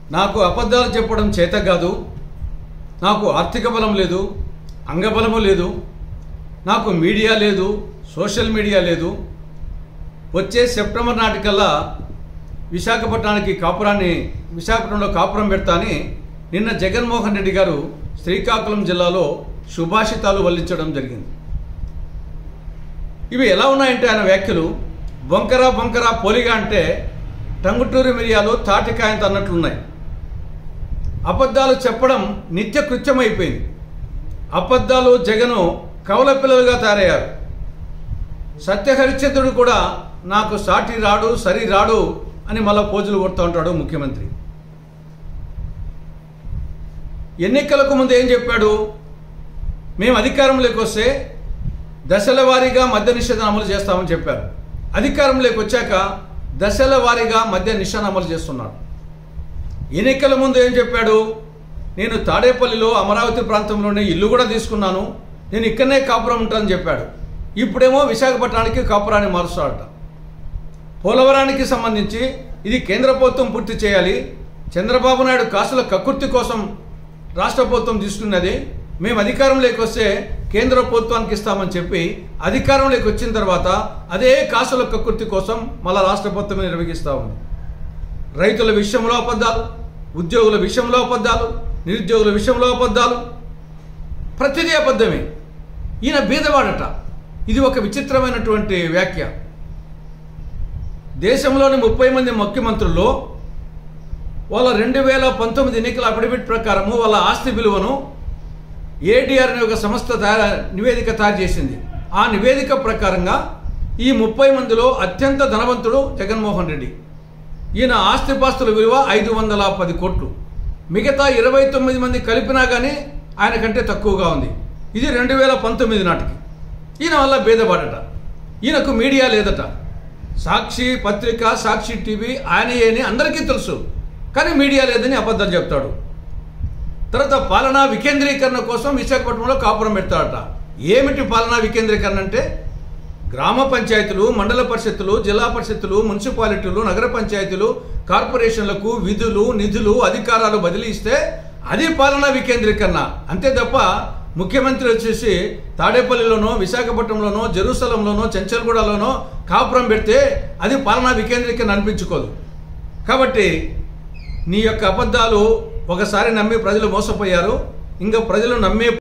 నాకు అబద్ధాలు చెప్పడం చేత కాదు నాకు ఆర్థిక బలం లేదు అంగబలము లేదు నాకు మీడియా లేదు సోషల్ మీడియా లేదు వచ్చే సెప్టెంబర్ నాటికల్లా విశాఖపట్నానికి కాపురాన్ని విశాఖపట్నంలో కాపురం పెడతా అని నిన్న జగన్మోహన్ రెడ్డి గారు శ్రీకాకుళం జిల్లాలో సుభాషితాలు వల్లించడం జరిగింది ఇవి ఎలా ఉన్నాయంటే ఆయన వ్యాఖ్యలు బొంకర బొంకర పోలిగా అంటే టంగుటూరి మిరియాలు తాటికాయంత అన్నట్లున్నాయి అబద్ధాలు చెప్పడం నిత్య కృత్యమైపోయింది అబద్ధాలు జగను కవల పిల్లలుగా తయారయ్యారు సత్యహరిచంద్రుడు కూడా నాకు సాటి రాడు సరి రాడు అని మళ్ళా పోజులు కొడుతూ ఉంటాడు ముఖ్యమంత్రి ఎన్నికలకు ముందు ఏం చెప్పాడు మేము అధికారంలోకి వస్తే దశల వారీగా మద్య నిషేధం అమలు చేస్తామని చెప్పారు అధికారంలోకి వచ్చాక దశల వారీగా మద్య నిషేధం అమలు చేస్తున్నాడు ఎన్నికల ముందు ఏం చెప్పాడు నేను తాడేపల్లిలో అమరావతి ప్రాంతంలోనే ఇల్లు కూడా తీసుకున్నాను నేను ఇక్కడనే కాపురం ఉంటానని చెప్పాడు ఇప్పుడేమో విశాఖపట్నానికి కాపురాన్ని మారుస్తాడట పోలవరానికి సంబంధించి ఇది కేంద్ర ప్రభుత్వం పూర్తి చేయాలి చంద్రబాబు నాయుడు కాసుల కక్కుర్తి కోసం రాష్ట్ర ప్రభుత్వం తీసుకున్నది మేము అధికారంలోకి వస్తే కేంద్ర ప్రభుత్వానికి ఇస్తామని చెప్పి అధికారంలోకి వచ్చిన తర్వాత అదే కాసుల కక్కుర్తి కోసం మళ్ళా రాష్ట్ర ప్రభుత్వం నిర్వహిస్తూ ఉంది రైతుల విషయంలో అబద్ధాలు ఉద్యోగుల విషయంలో అబద్ధాలు నిరుద్యోగుల విషయంలో అబద్ధాలు ప్రతిదీ అబద్ధమే ఈయన బీదవాడట ఇది ఒక విచిత్రమైనటువంటి వ్యాఖ్య దేశంలోని ముప్పై మంది ముఖ్యమంత్రుల్లో వాళ్ళ రెండు వేల పంతొమ్మిది ఎన్నికల అఫిడవిట్ ప్రకారము వాళ్ళ ఆస్తి విలువను ఏడిఆర్ అనే ఒక సంస్థ తయారు నివేదిక తయారు చేసింది ఆ నివేదిక ప్రకారంగా ఈ ముప్పై మందిలో అత్యంత ధనవంతుడు జగన్మోహన్ రెడ్డి ఈయన ఆస్తిపాస్తుల విలువ ఐదు వందల పది కోట్లు మిగతా ఇరవై తొమ్మిది మంది కలిపినా కానీ ఆయన కంటే తక్కువగా ఉంది ఇది రెండు వేల పంతొమ్మిది నాటికి ఈయన వల్ల భేదపడట ఈయనకు మీడియా లేదట సాక్షి పత్రిక సాక్షి టీవీ ఆయనయే అని అందరికీ తెలుసు కానీ మీడియా లేదని అబద్ధాలు చెప్తాడు తర్వాత పాలనా వికేంద్రీకరణ కోసం విశాఖపట్నంలో కాపురం పెడతాడట ఏమిటి పాలనా వికేంద్రీకరణ అంటే గ్రామ పంచాయతీలు మండల పరిషత్తులు జిల్లా పరిషత్తులు మున్సిపాలిటీలు నగర పంచాయతీలు కార్పొరేషన్లకు విధులు నిధులు అధికారాలు బదిలీ ఇస్తే అది పాలనా వికేంద్రీకరణ అంతే తప్ప ముఖ్యమంత్రి వచ్చేసి తాడేపల్లిలోనో విశాఖపట్నంలోనో జెరూసలంలోనో చెంచల్గూడలోనో కాపురం పెడితే అది పాలనా వికేంద్రీకరణ అనిపించుకోదు కాబట్టి నీ యొక్క అబద్ధాలు ఒకసారి నమ్మి ప్రజలు మోసపోయారు ఇంకా ప్రజలు నమ్మే